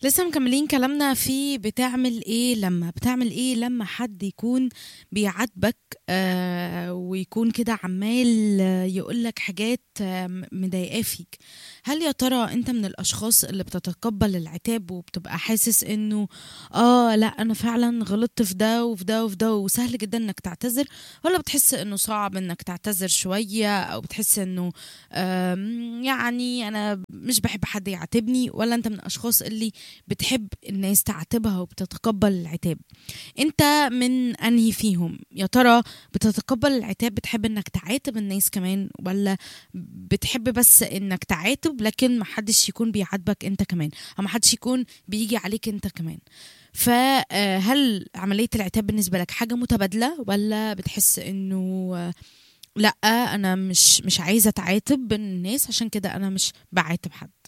لسه مكملين كلامنا في بتعمل ايه لما بتعمل ايه لما حد يكون بيعاتبك آه ويكون كده عمال آه، يقولك حاجات آه م- مضايقاه فيك هل يا ترى انت من الاشخاص اللي بتتقبل العتاب وبتبقى حاسس انه اه لا انا فعلا غلطت في ده وفي ده وفي ده وسهل جدا انك تعتذر ولا بتحس انه صعب انك تعتذر شوية او بتحس انه آم، يعني انا مش بحب حد يعاتبني ولا انت من الاشخاص اللي بتحب الناس تعاتبها وبتتقبل العتاب انت من انهي فيهم يا ترى بتتقبل العتاب بتحب انك تعاتب الناس كمان ولا بتحب بس انك تعاتب لكن محدش يكون بيعاتبك انت كمان او محدش يكون بيجي عليك انت كمان فهل عملية العتاب بالنسبة لك حاجة متبادلة ولا بتحس انه آه، لا انا مش مش عايزة اتعاتب بين الناس عشان كده انا مش بعاتب حد